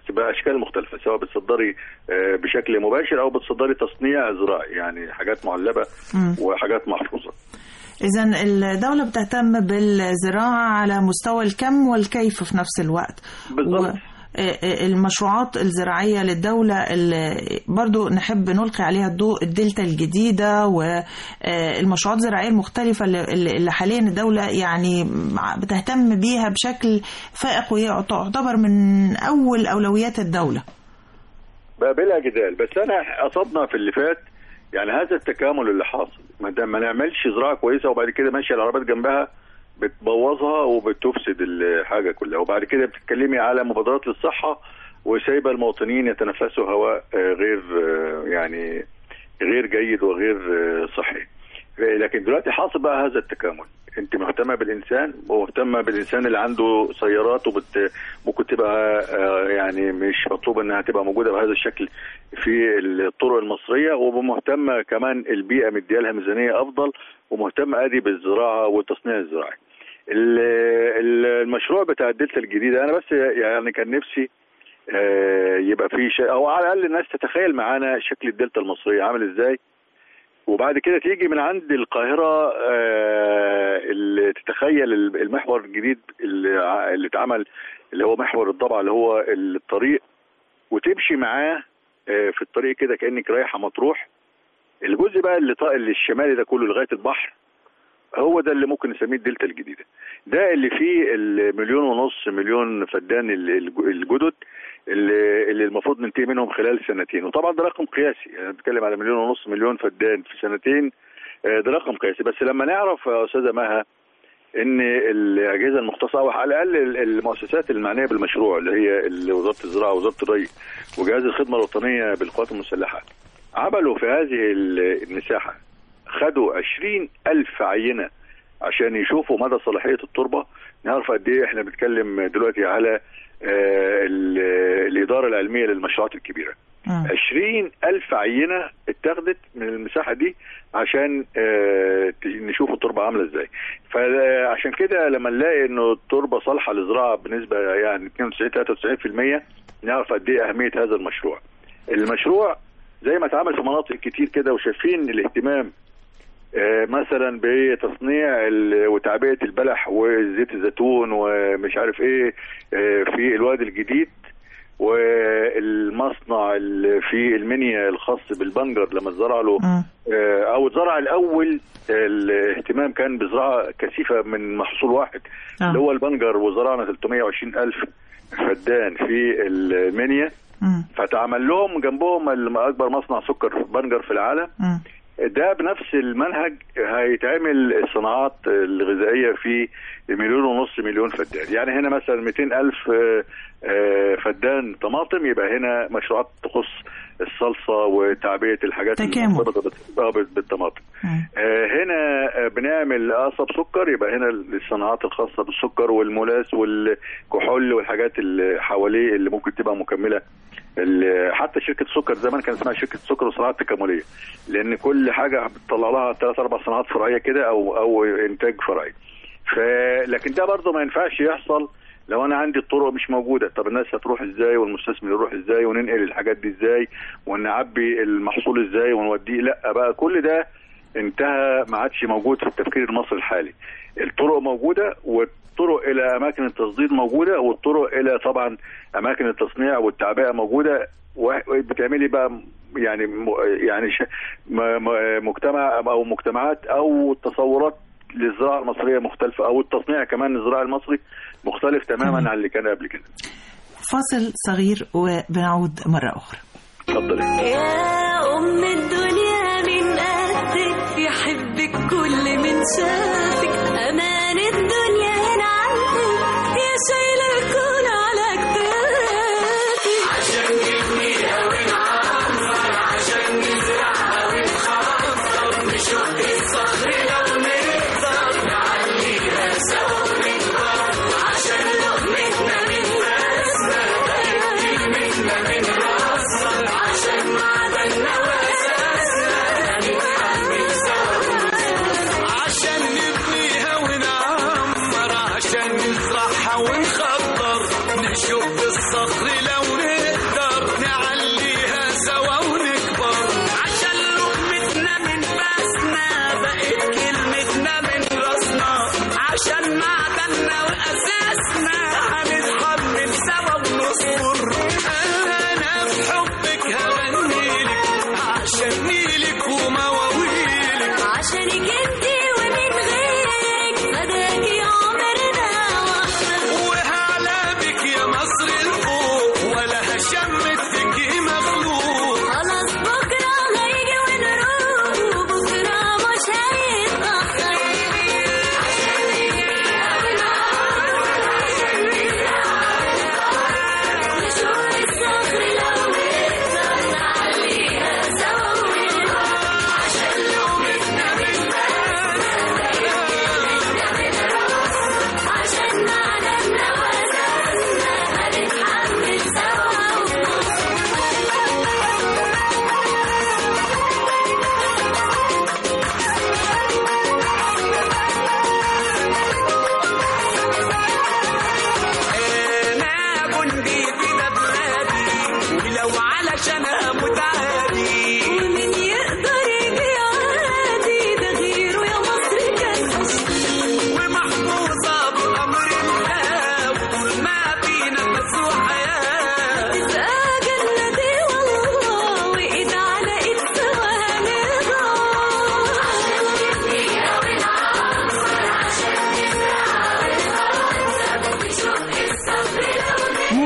Speaker 4: باشكال مختلفه سواء بتصدري آه، بشكل مباشر او بتصدري تصنيع زراعي يعني حاجات معلبه
Speaker 2: مم.
Speaker 4: وحاجات محفوظه
Speaker 2: إذا الدولة بتهتم بالزراعة على مستوى الكم والكيف في نفس الوقت
Speaker 4: بالضبط.
Speaker 2: و- المشروعات الزراعية للدولة اللي برضو نحب نلقي عليها الضوء الدلتا الجديدة والمشروعات الزراعية المختلفة اللي- اللي حاليا الدولة يعني بتهتم بيها بشكل فائق وتعتبر من أول أولويات الدولة
Speaker 4: بقى بلا جدال بس انا اصبنا في اللي فات يعني هذا التكامل اللي حاصل ما دام ما نعملش زراعه كويسه وبعد كده ماشيه العربيات جنبها بتبوظها وبتفسد الحاجه كلها وبعد كده بتتكلمي على مبادرات للصحه وسايبه المواطنين يتنفسوا هواء آه، غير آه، يعني غير جيد وغير آه، صحي لكن دلوقتي حاصل بقى هذا التكامل انت مهتمه بالانسان ومهتمه بالانسان اللي عنده سيارات وبت ممكن تبقى آه، يعني مش مطلوب انها تبقى موجوده بهذا الشكل في الطرق المصريه ومهتمه كمان البيئه مديالها ميزانيه افضل ومهتمه ادي بالزراعه والتصنيع الزراعي. ال- ال- المشروع بتاع الدلتا الجديده انا بس يعني كان نفسي آه، يبقى في شيء او على الاقل الناس تتخيل معانا شكل الدلتا المصريه عامل ازاي وبعد كده تيجي من عند القاهرة آه، اللي تتخيل المحور الجديد اللي ع- اللي اتعمل اللي هو محور الضبع اللي هو الطريق وتمشي معاه آه، في الطريق كده كأنك رايحة مطروح الجزء بقى اللي طا- اللي الشمالي ده كله لغاية البحر هو ده اللي ممكن نسميه الدلتا الجديدة ده اللي فيه المليون ونص مليون فدان ال- الج- الجدد اللي اللي المفروض ننتهي منهم خلال سنتين وطبعا ده رقم قياسي يعني بنتكلم على مليون ونص مليون فدان في سنتين آه، ده رقم قياسي بس لما نعرف يا استاذه مها ان الاجهزه المختصه او على الاقل ال- المؤسسات المعنيه بالمشروع اللي هي ال- وزاره الزراعه ووزاره الري وجهاز الخدمه الوطنيه بالقوات المسلحه عملوا في هذه ال- المساحه خدوا 20 ألف عينة عشان يشوفوا مدى صلاحية التربة نعرف قد إيه إحنا بنتكلم دلوقتي على آه، ال- الإدارة العلمية للمشروعات الكبيرة
Speaker 2: مم.
Speaker 4: 20 ألف عينة اتاخدت من المساحة دي عشان آه، ت- نشوف التربة عاملة ازاي فعشان كده لما نلاقي انه التربة صالحة للزراعة بنسبة يعني 92 93% نعرف قد ايه أهمية هذا المشروع المشروع زي ما اتعمل في مناطق كتير كده وشايفين الاهتمام آه، مثلا بتصنيع ال- وتعبئه البلح وزيت الزيتون ومش عارف ايه آه، في الوادي الجديد والمصنع اللي في المنيا الخاص بالبنجر لما اتزرع له
Speaker 2: مم.
Speaker 4: آه، او اتزرع الاول الاهتمام كان بزراعه كثيفه من محصول واحد
Speaker 2: آه.
Speaker 4: اللي هو البنجر وزرعنا 320 الف فدان في المنيا
Speaker 2: مم.
Speaker 4: فتعمل لهم جنبهم الم- اكبر مصنع سكر بنجر في العالم
Speaker 2: مم.
Speaker 4: ده بنفس المنهج هيتعمل الصناعات الغذائيه في مليون ونص مليون فدان يعني هنا مثلا 200 الف آه، آه، فدان طماطم يبقى هنا مشروعات تخص الصلصه وتعبئه الحاجات
Speaker 2: تكامل.
Speaker 4: المرتبطه بال- آه، بال- بالطماطم
Speaker 2: مم.
Speaker 4: آه، هنا آه، بنعمل قصب سكر يبقى هنا الصناعات الخاصه بالسكر والمولاس والكحول والحاجات اللي حواليه اللي ممكن تبقى مكمله ال- حتى شركه سكر زمان كان اسمها شركه سكر وصناعات تكامليه لان كل حاجه بتطلع لها ثلاث اربع صناعات فرعيه كده او او انتاج فرعي ف لكن ده برضه ما ينفعش يحصل لو انا عندي الطرق مش موجوده طب الناس هتروح ازاي والمستثمر يروح ازاي وننقل الحاجات دي ازاي ونعبي المحصول ازاي ونوديه لا بقى كل ده انتهى ما عادش موجود في التفكير المصري الحالي الطرق موجوده والطرق الى اماكن التصدير موجوده والطرق الى طبعا اماكن التصنيع والتعبئه موجوده وبتعملي بقى يعني م- يعني ش- م- م- مجتمع او مجتمعات او تصورات للزراعه المصريه مختلفه او التصنيع كمان الزراعي المصري مختلف تماما عن اللي كان قبل كده
Speaker 2: فاصل صغير وبنعود مرة أخرى
Speaker 4: اتفضلي
Speaker 7: يا أم الدنيا من قدك يحبك كل من شافك أمان الدنيا هنا عندك يا شايلة الكون على كتافك عشان نبنيها ونعمر عشان نزرعها ونخطط نشق الصخر لو نقدر نعليها سوا ونكبر عشان لقمتنا من راسنا كلمتنا من راسنا عشان معدننا وأساسنا هنتحمل سوا
Speaker 3: عشان نبنيها ونعمر عشان نزرعها ونخضر نشق الصخر لو نقدر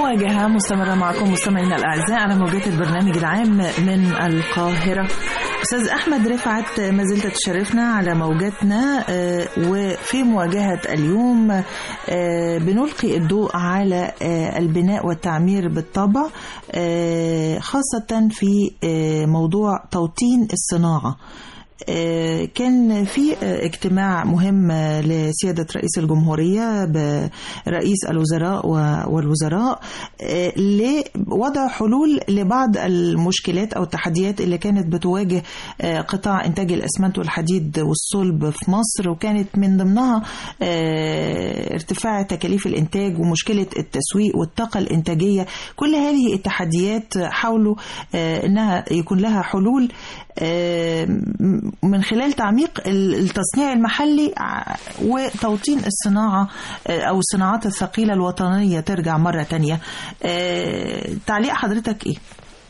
Speaker 2: مواجهة مستمرة معكم مستمعينا الأعزاء على موجات البرنامج العام من القاهرة أستاذ أحمد رفعت ما زلت تشرفنا على موجاتنا آه، وفي مواجهة اليوم آه، بنلقي الضوء على آه، البناء والتعمير بالطبع آه، خاصة في آه، موضوع توطين الصناعة آه، كان في آه، اجتماع مهم آه، لسيادة رئيس الجمهورية برئيس الوزراء و- والوزراء آه، لوضع حلول لبعض المشكلات أو التحديات اللي كانت بتواجه آه، قطاع إنتاج الأسمنت والحديد والصلب في مصر وكانت من ضمنها آه، ارتفاع تكاليف الإنتاج ومشكلة التسويق والطاقة الإنتاجية كل هذه التحديات حاولوا آه، إنها يكون لها حلول آه، من خلال تعميق التصنيع المحلي ع- وتوطين الصناعة آه، أو الصناعات الثقيلة الوطنية ترجع مرة تانية آه، تعليق حضرتك إيه؟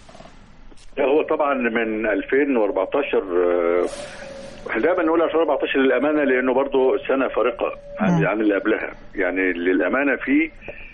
Speaker 4: هو طبعا من 2014 آه، احنا دايما نقول 2014 للامانه لانه برضه سنه فارقه عن عن اللي قبلها يعني للامانه في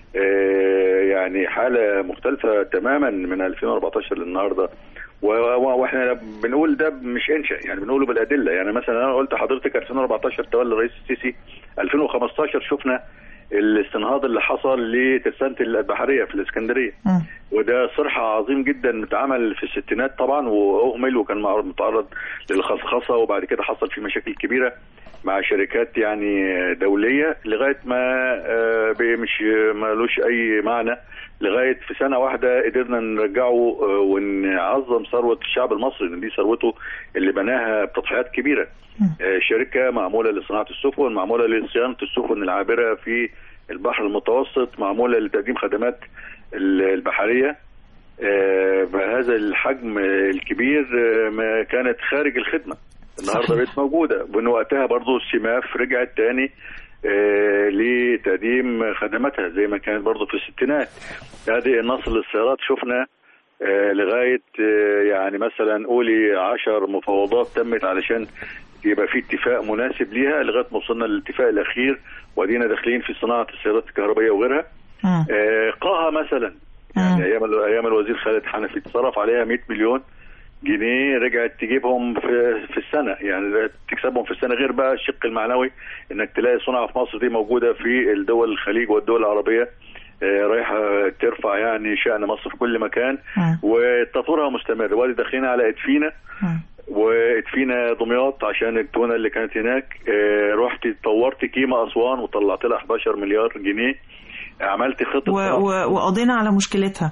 Speaker 4: آه، يعني حاله مختلفه تماما من 2014 للنهارده و- و- واحنا بنقول ده مش انشا يعني بنقوله بالادله يعني مثلا انا قلت لحضرتك 2014 تولى الرئيس السيسي 2015 شفنا الاستنهاض اللي حصل لترسانة البحريه في الاسكندريه
Speaker 2: مم.
Speaker 4: وده صرح عظيم جدا اتعمل في الستينات طبعا واهمل وكان معرض- متعرض للخصخصه وبعد كده حصل فيه مشاكل كبيره مع شركات يعني دوليه لغايه ما آه، بي- مش مالوش اي معنى لغايه في سنه واحده قدرنا نرجعه آه، ونعظم ثروه الشعب المصري لان دي ثروته اللي بناها بتضحيات كبيره آه، شركه معموله لصناعه السفن معموله لصيانه السفن العابره في البحر المتوسط معموله لتقديم خدمات ال- البحريه آه، بهذا الحجم الكبير آه، ما كانت خارج الخدمه النهارده
Speaker 2: صحيح.
Speaker 4: بقت موجوده ومن وقتها برضو السماف رجعت تاني آه، لتقديم خدماتها زي ما كانت برضو في الستينات هذه النصر للسيارات شفنا آه، لغايه آه، يعني مثلا قولي عشر مفاوضات تمت علشان يبقى في اتفاق مناسب ليها لغايه ما وصلنا للاتفاق الاخير وادينا داخلين في صناعه السيارات الكهربائيه وغيرها
Speaker 2: مم.
Speaker 4: آه، قاها مثلا يعني
Speaker 2: مم.
Speaker 4: ايام ايام الوزير خالد حنفي اتصرف عليها 100 مليون جنيه رجعت تجيبهم في في السنه يعني تكسبهم في السنه غير بقى الشق المعنوي انك تلاقي صناعه في مصر دي موجوده في الدول الخليج والدول العربيه آه، رايحه ترفع يعني شان مصر في كل مكان
Speaker 2: مم.
Speaker 4: وتطورها مستمر وادي داخلين على ادفينا
Speaker 2: مم.
Speaker 4: وادفينا دمياط عشان التونه اللي كانت هناك آه، رحت طورت كيما اسوان وطلعت لها 11 مليار جنيه عملت خطه
Speaker 2: و-
Speaker 4: صناعة.
Speaker 2: و- وقضينا على مشكلتها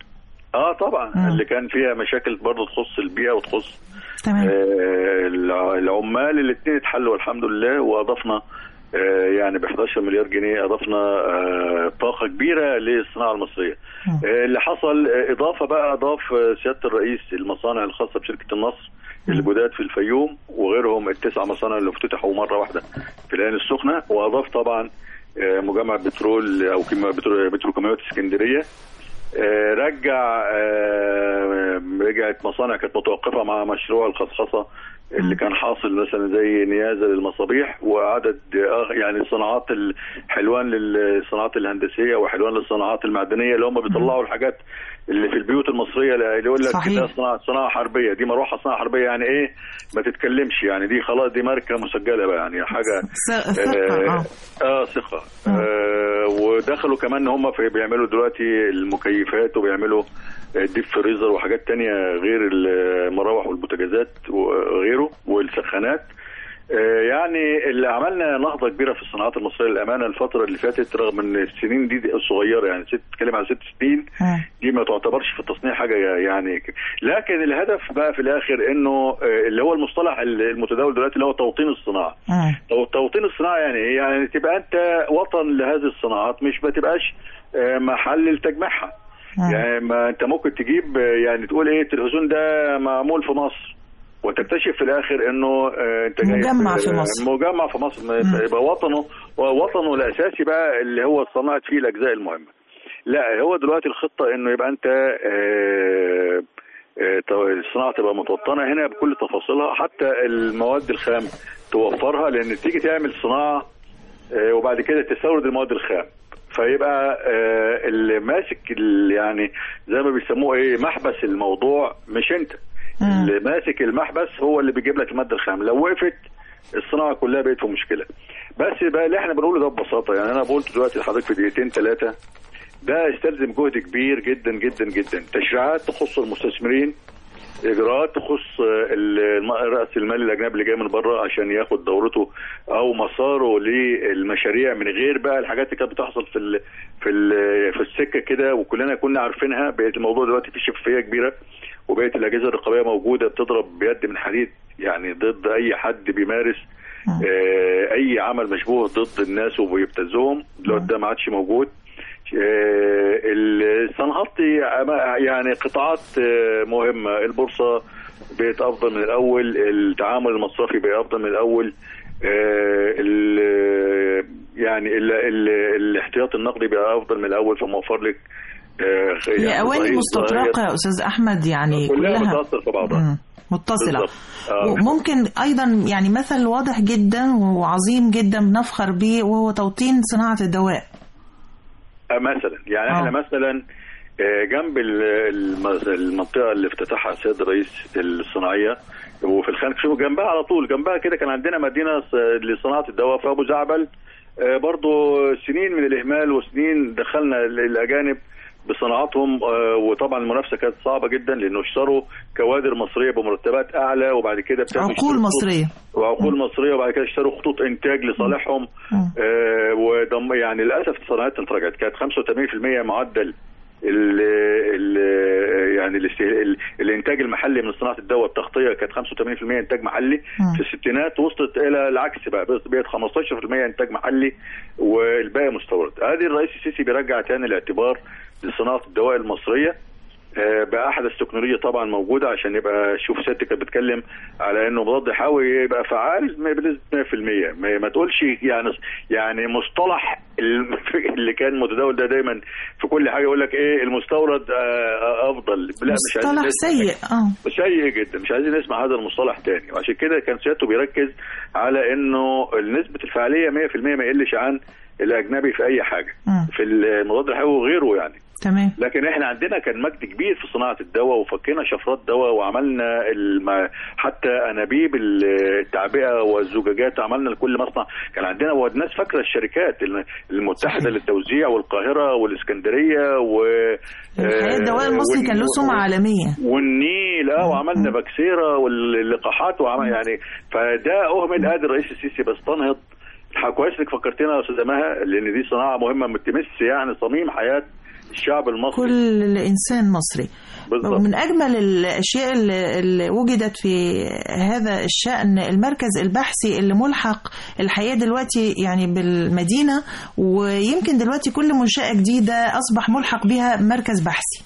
Speaker 4: اه طبعا
Speaker 2: مم.
Speaker 4: اللي كان فيها مشاكل برضه تخص البيئه وتخص
Speaker 2: تمام
Speaker 4: آه الع- العمال الاثنين اتحلوا الحمد لله واضفنا آه يعني ب 11 مليار جنيه اضفنا آه طاقه كبيره للصناعه المصريه.
Speaker 2: مم.
Speaker 4: آه اللي حصل آه اضافه بقى اضاف آه سياده الرئيس المصانع الخاصه بشركه النصر الجداد في الفيوم وغيرهم التسع مصانع اللي افتتحوا مره واحده في العين السخنه واضاف طبعا آه مجمع بترول او كيما- بترو- بتروكيماويات اسكندريه آه، رجع آه، رجعت مصانع كانت متوقفه مع مشروع الخصخصه اللي كان حاصل مثلا زي نيازه للمصابيح وعدد آه، يعني صناعات ال- حلوان للصناعات الهندسيه وحلوان للصناعات المعدنيه اللي هم بيطلعوا الحاجات اللي في البيوت المصريه اللي يقول لك
Speaker 2: صحيح.
Speaker 4: ده صناعه صناعه حربيه دي مروحه صناعه حربيه يعني ايه ما تتكلمش يعني دي خلاص دي ماركه مسجله بقى يعني حاجه
Speaker 2: ث- ثقة اه
Speaker 4: اه ثقه آه ودخلوا كمان هم في بيعملوا دلوقتي المكيفات وبيعملوا الديب فريزر وحاجات تانية غير المراوح والبوتاجازات وغيره والسخانات آه يعني اللي عملنا نهضه كبيره في الصناعات المصريه للامانه الفتره اللي فاتت رغم ان السنين دي صغيره يعني ست تتكلم على ست سنين
Speaker 2: مم.
Speaker 4: دي ما تعتبرش في التصنيع حاجه يعني ك- لكن الهدف بقى في الاخر انه آه، اللي هو المصطلح المتداول دلوقتي اللي هو توطين الصناعه
Speaker 2: مم.
Speaker 4: تو- توطين الصناعه يعني ايه؟ يعني تبقى انت وطن لهذه الصناعات مش ما تبقاش آه، محل لتجميعها
Speaker 2: مم.
Speaker 4: يعني ما انت ممكن تجيب آه، يعني تقول ايه التلفزيون ده معمول في مصر وتكتشف في الاخر انه آه، انت جايب
Speaker 2: مجمع في
Speaker 4: آه،
Speaker 2: مصر.
Speaker 4: مجمع في مصر ما
Speaker 2: مم.
Speaker 4: يبقى وطنه وطنه الاساسي بقى اللي هو صنعت فيه الاجزاء المهمه لا هو دلوقتي الخطه انه يبقى انت آه، آه، تو- الصناعه تبقى متوطنه هنا بكل تفاصيلها حتى المواد الخام توفرها لان تيجي تعمل صناعه آه، وبعد كده تستورد المواد الخام فيبقى آه، اللي ماسك ال- يعني زي ما بيسموه ايه محبس الموضوع مش انت
Speaker 2: مم.
Speaker 4: اللي ماسك المحبس هو اللي بيجيب لك الماده الخام لو وقفت الصناعه كلها بقت في مشكله بس بقى اللي احنا بنقوله ده ببساطه يعني انا قلت دلوقتي لحضرتك في دقيقتين ثلاثه ده يستلزم جهد كبير جدا جدا جدا تشريعات تخص المستثمرين اجراءات تخص ال- الم- راس المال الاجنبي اللي جاي من بره عشان ياخد دورته او مساره للمشاريع من غير بقى الحاجات اللي كانت بتحصل في ال في ال في السكه كده وكلنا كنا عارفينها بقت الموضوع دلوقتي فيه شفافيه كبيره وبقت الاجهزه الرقابيه موجوده بتضرب بيد من حديد يعني ضد اي حد بيمارس آه، اي عمل مشبوه ضد الناس وبيبتزهم دلوقتي ده ما عادش موجود آه، الصناعات يعني قطاعات آه، مهمه البورصه بقت افضل من الاول التعامل المصرفي بقى افضل من الاول آه، ال- يعني ال- ال- الاحتياط النقدي بقى افضل من الاول فموفر لك آه،
Speaker 2: هي
Speaker 4: يعني
Speaker 2: اواني
Speaker 4: ظهير-
Speaker 2: مستطرقه
Speaker 4: ظهير-
Speaker 2: يا استاذ احمد يعني
Speaker 4: كلها
Speaker 2: كلها
Speaker 4: بتأثر في بعضها
Speaker 2: مم. متصله
Speaker 4: بالظبط. آه.
Speaker 2: وممكن ايضا يعني مثل واضح جدا وعظيم جدا بنفخر به وهو توطين صناعه الدواء
Speaker 4: آه، مثلا يعني
Speaker 2: آه.
Speaker 4: احنا مثلا آه، جنب ال- الم- المنطقه اللي افتتحها السيد الرئيس الصناعيه وفي الخانق شوفوا جنبها على طول جنبها كده كان عندنا مدينه ص- لصناعه الدواء في ابو زعبل آه، برضو سنين من الاهمال وسنين دخلنا ال- الاجانب بصناعاتهم آه، وطبعا المنافسه كانت صعبه جدا لانه اشتروا كوادر مصريه بمرتبات اعلى وبعد كده ابتدوا
Speaker 2: عقول
Speaker 4: يشتروا خطوط-
Speaker 2: مصريه
Speaker 4: وعقول مصريه وبعد كده اشتروا خطوط انتاج لصالحهم
Speaker 2: مم.
Speaker 4: آه وضم يعني للاسف الصناعات انترجت كانت 85% معدل ال ال يعني الاست- ال- الانتاج المحلي من صناعه الدواء التغطيه كانت 85% انتاج محلي
Speaker 2: مم.
Speaker 4: في الستينات وصلت الى العكس بقى بس بقت 15% انتاج محلي والباقي مستورد هذه الرئيس السيسي بيرجع تاني الاعتبار لصناعه الدواء المصريه آه، باحدث تكنولوجيا طبعا موجوده عشان يبقى شوف سيادتك كانت بتتكلم على انه مضاد حيوي يبقى فعال بنسبه 100% ما, ما تقولش يعني يعني مصطلح ال- اللي كان متداول ده دايما في كل حاجه يقول لك ايه المستورد آه، افضل لا مش عايزين
Speaker 2: مصطلح
Speaker 4: نسمع-
Speaker 2: سيء اه
Speaker 4: سيء جدا مش عايزين نسمع هذا المصطلح تاني وعشان كده كان سيادته بيركز على انه نسبه الفعاليه 100% ما يقلش عن الاجنبي في اي حاجه
Speaker 2: مم.
Speaker 4: في المضاد الحيوي وغيره يعني
Speaker 2: تمام
Speaker 4: لكن احنا عندنا كان مجد كبير في صناعه الدواء وفكينا شفرات دواء وعملنا الم... حتى انابيب التعبئه والزجاجات عملنا لكل مصنع كان عندنا والناس فاكره الشركات الم- المتحده
Speaker 2: صحيح.
Speaker 4: للتوزيع والقاهره والاسكندريه و
Speaker 2: الحقيقه الدواء المصري كان له سمعه عالميه
Speaker 4: والنيل اه وعملنا باكسيرا واللقاحات وعمل يعني فده اهمل ادي الرئيس السيسي بس تنهض الح- كويس انك فكرتنا يا استاذه مها لان دي صناعه مهمه تمس يعني صميم حياه الشعب المصري
Speaker 2: كل انسان مصري
Speaker 4: بالظبط.
Speaker 2: ومن اجمل الاشياء اللي, اللي وجدت في هذا الشان المركز البحثي اللي ملحق الحقيقه دلوقتي يعني بالمدينه ويمكن دلوقتي كل منشاه جديده اصبح ملحق بها مركز بحثي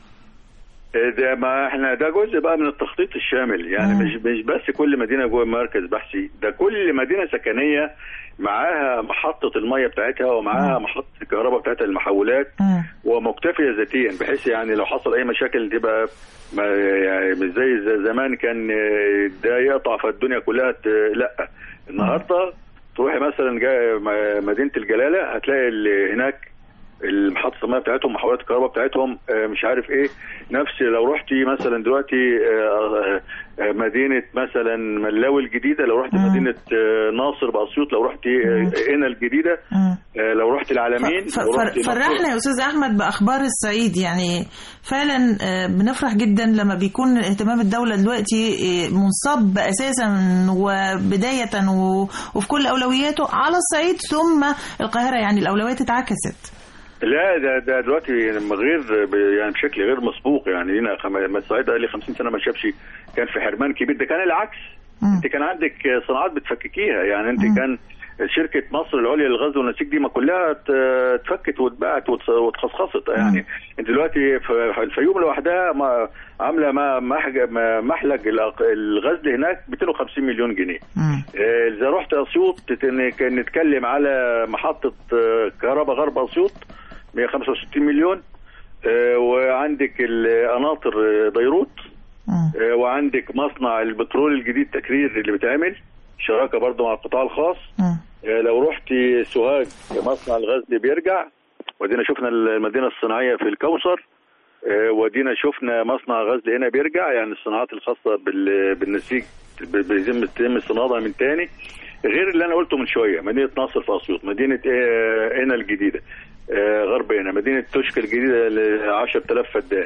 Speaker 4: ده ما احنا ده جزء بقى من التخطيط الشامل يعني
Speaker 2: مم.
Speaker 4: مش مش بس كل مدينه جوه مركز بحثي ده كل مدينه سكنيه معاها محطه الميه بتاعتها ومعاها محطه الكهرباء بتاعتها المحولات
Speaker 2: مم.
Speaker 4: ومكتفيه ذاتيا بحيث يعني لو حصل اي مشاكل تبقى ما يعني مش زي زي زمان كان آه، ده يقطع فالدنيا كلها ت- لا النهارده تروحي مثلا جا- م- مدينه الجلاله هتلاقي اللي هناك المحطة المياه بتاعتهم محولات الكهرباء بتاعتهم آه، مش عارف ايه نفس لو رحتي مثلا دلوقتي آه، آه، مدينة مثلا ملاوي الجديدة لو رحتي
Speaker 2: مم.
Speaker 4: مدينة آه، ناصر بأسيوط لو رحتي آه، قنا الجديدة
Speaker 2: مم.
Speaker 4: آه، لو رحتي العالمين
Speaker 2: ف-
Speaker 4: لو
Speaker 2: ف-
Speaker 4: رحتي
Speaker 2: فرحنا
Speaker 4: مطروح.
Speaker 2: يا استاذ احمد باخبار الصعيد يعني فعلا آه، بنفرح جدا لما بيكون اهتمام الدوله دلوقتي آه، منصب اساسا وبدايه و- وفي كل اولوياته على الصعيد ثم القاهره يعني الاولويات اتعكست
Speaker 4: لا ده ده دلوقتي يعني غير ب- يعني بشكل غير مسبوق يعني هنا خم... ما الصعيد بقى لي 50 سنه ما شافش كان في حرمان كبير ده كان العكس
Speaker 2: مم.
Speaker 4: انت كان عندك صناعات بتفككيها يعني انت
Speaker 2: مم.
Speaker 4: كان شركه مصر العليا للغزل والنسيج دي ما كلها ت- اتفكت واتباعت واتس- واتخصخصت يعني انت دلوقتي في الفيوم لوحدها ما- عامله ما محج- ما- محلج الأق- الغزل هناك 250 مليون جنيه
Speaker 2: مم.
Speaker 4: آه، اذا رحت اسيوط تت- كان نتكلم على محطه آه، كهرباء غرب اسيوط 165 مليون آه، وعندك القناطر آه، بيروت
Speaker 2: مم.
Speaker 4: آه، وعندك مصنع البترول الجديد تكرير اللي بيتعمل شراكه برضه مع القطاع الخاص
Speaker 2: مم.
Speaker 4: آه، لو رحتي سوهاج مصنع الغزل بيرجع ودينا شفنا المدينه الصناعيه في الكوثر آه، ودينا شفنا مصنع غزل هنا بيرجع يعني الصناعات الخاصه بال- بالنسيج ب- بيتم يتم استنادها من تاني غير اللي انا قلته من شويه مدينه ناصر في اسيوط مدينه آه، هنا الجديده آه، غرب هنا مدينه توشكا الجديده ل 10000 فدان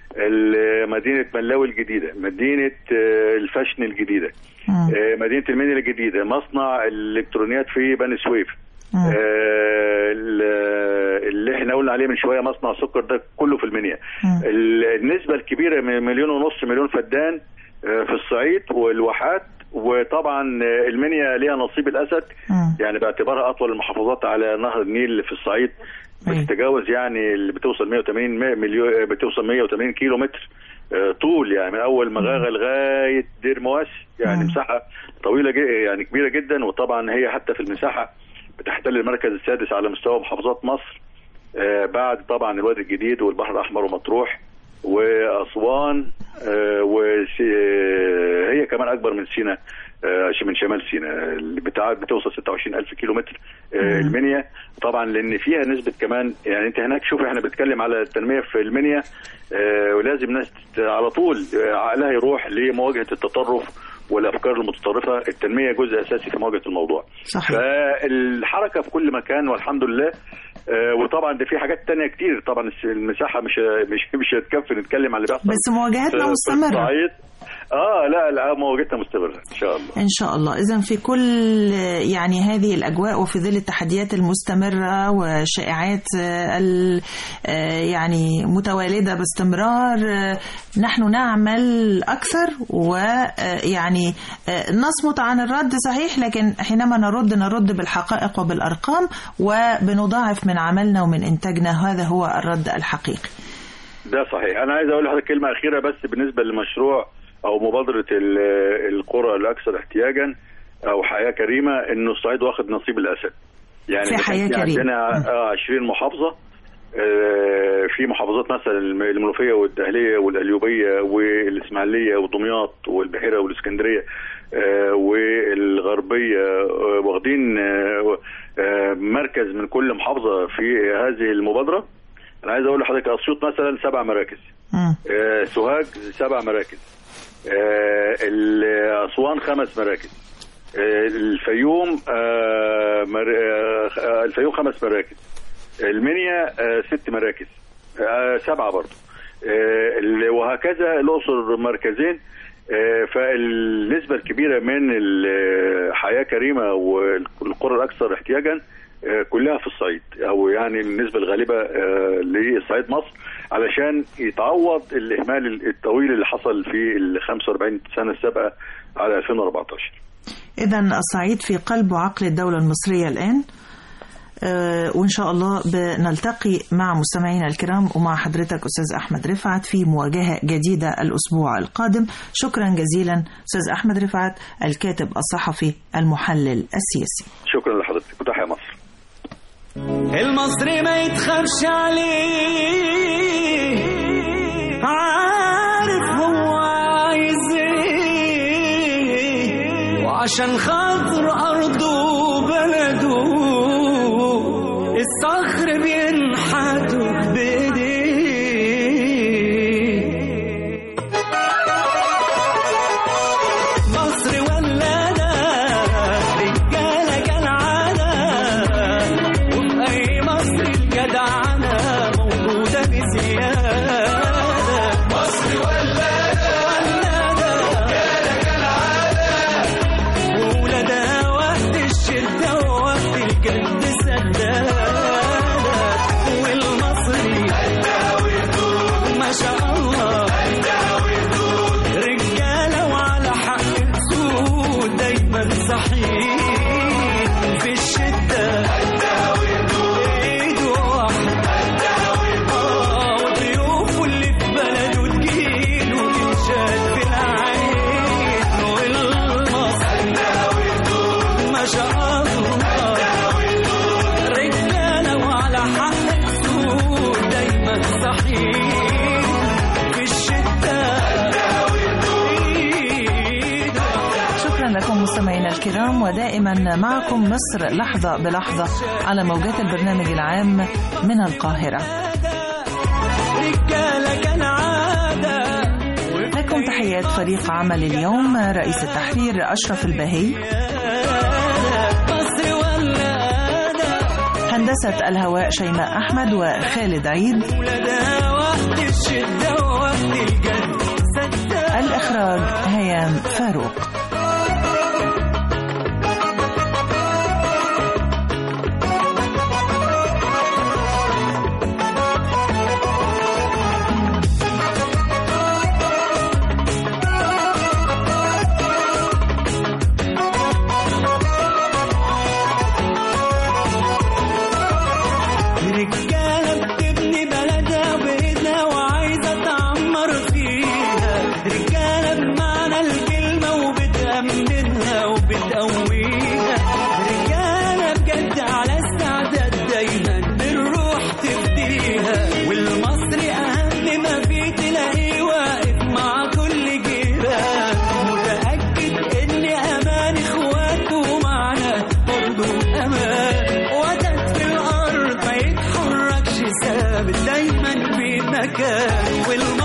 Speaker 4: ال- مدينه ملاوي الجديده مدينه آه، الفاشن الجديده
Speaker 2: مم.
Speaker 4: آه، مدينه المنيا الجديده مصنع الالكترونيات في بني سويف
Speaker 2: مم.
Speaker 4: آه، ال- اللي احنا قلنا عليه من شويه مصنع سكر ده كله في المنيا
Speaker 2: مم.
Speaker 4: ال- النسبه الكبيره من مليون ونص مليون فدان آه، في الصعيد والواحات وطبعا آه، المنيا ليها نصيب الاسد
Speaker 2: مم.
Speaker 4: يعني باعتبارها اطول المحافظات على نهر النيل في الصعيد
Speaker 2: أيوة.
Speaker 4: بتتجاوز يعني اللي بتوصل 180 م- مليون آه، بتوصل 180 كيلو متر آه، طول يعني من اول مغاغه لغايه دير مواس يعني
Speaker 2: مم.
Speaker 4: مساحه طويله جي يعني كبيره جدا وطبعا هي حتى في المساحه بتحتل المركز السادس على مستوى محافظات مصر آه، بعد طبعا الوادي الجديد والبحر الاحمر ومطروح واسوان آه، وس- آه، هي كمان اكبر من سينا آه، من شمال سينا اللي بتاع بتوصل 26 الف كيلو متر آه،
Speaker 2: مم.
Speaker 4: المنيا طبعا لان فيها نسبه كمان يعني انت هناك شوف احنا بنتكلم على التنميه في المنيا آه، ولازم ناس ت- على طول آه، عقلها يروح لمواجهه التطرف والافكار المتطرفه التنميه جزء اساسي في مواجهه الموضوع
Speaker 2: صحيح
Speaker 4: فالحركه في كل مكان والحمد لله آه، وطبعا ده في حاجات تانية كتير طبعا الس- المساحه مش مش مش هتكفي نتكلم على اللي بيحصل
Speaker 2: بس مواجهتنا
Speaker 4: في- في
Speaker 2: مستمرة
Speaker 4: الصعيد. اه لا لا مواجهتنا مستمره ان شاء الله
Speaker 2: إن شاء الله إذا في كل يعني هذه الأجواء وفي ظل التحديات المستمرة وشائعات آه، ال- آه، يعني متوالدة باستمرار آه، نحن نعمل أكثر ويعني نصمت عن الرد صحيح لكن حينما نرد نرد بالحقائق وبالأرقام وبنضاعف من عملنا ومن إنتاجنا هذا هو الرد الحقيقي
Speaker 4: ده صحيح انا عايز اقول لحضرتك كلمه اخيره بس بالنسبه للمشروع او مبادره ال- القرى الاكثر احتياجا او حياه كريمه انه الصعيد واخد نصيب الاسد يعني
Speaker 2: في
Speaker 4: إذا كان
Speaker 2: حياة
Speaker 4: في
Speaker 2: كريمة.
Speaker 4: عندنا آه، 20 محافظه آه، في محافظات مثلا الم- المنوفيه والدهليه والقليوبيه والاسماعيليه ودمياط والبحيره والاسكندريه آه، والغربيه آه، واخدين آه، آه، مركز من كل محافظه في هذه المبادره انا عايز اقول لحضرتك اسيوط مثلا سبع مراكز
Speaker 2: مم.
Speaker 4: آه، سوهاج سبع مراكز آه، ال- اسوان خمس مراكز آه، الفيوم آه، مر- آه، الفيوم خمس مراكز المنيا آه، ست مراكز آه، سبعه برضه آه، ال- وهكذا الاقصر مركزين آه، فالنسبه الكبيره من الحياه كريمه والقرى الاكثر احتياجا آه، كلها في الصعيد او يعني النسبه الغالبه آه، لصعيد مصر علشان يتعوض الاهمال الطويل اللي حصل في ال 45 سنه السابقه على 2014
Speaker 2: إذا الصعيد في قلب وعقل الدولة المصرية الآن آه، وإن شاء الله بنلتقي مع مستمعينا الكرام ومع حضرتك أستاذ أحمد رفعت في مواجهة جديدة الأسبوع القادم شكرا جزيلا أستاذ أحمد رفعت الكاتب الصحفي المحلل السياسي
Speaker 4: شكرا لحضرتك وتحيا مصر
Speaker 5: المصري ما يتخافش عليه عارف هو عايز ايه وعشان خاطر ارضه وبلده الصخر بينحتوا بايديه مصر ولادة رجالة كالعادة وفي أي مصر الجدعنة موجودة بزيادة مصر ولادة رجالة كالعادة وولادها وقت الشدة ووقت الجد سدادة والمصري ما شاء الله رجالة وعلى حق السود دايما صحيح في الشدة ايده واحدة آه، وضيوفه اللي في بلده تجيله تتشال في العين والمصري ما شاء الله رجالة وعلى حق السود دايما صحيح في الشدة
Speaker 2: شكرا لكم مستمعينا الكرام الكرام ودائما معكم مصر لحظة بلحظة على موجات البرنامج العام من القاهرة
Speaker 5: رجالة كان عادة
Speaker 2: لكم تحيات فريق عمل اليوم رئيس التحرير أشرف البهي
Speaker 5: مصر ولاده
Speaker 2: هندسة الهواء شيماء أحمد وخالد عيد
Speaker 5: ولادها وقت الشدة ووقت الجد صدق
Speaker 2: الإخراج هيام فاروق
Speaker 5: رجالة بتبني بلدها بإيدها وعايزة تعمر فيها رجالة بمعنى الكلمة وبتأمنها وبتقويها رجالة بجد على استعداد دايما بالروح تفديها والمصري أهم ما فيه تلاقيه واقف مع كل جيران متأكد إن أمان إخواته معنا برضه أمان وتد في الأرض ما يتحركش ثابت دايما في مكان والمصري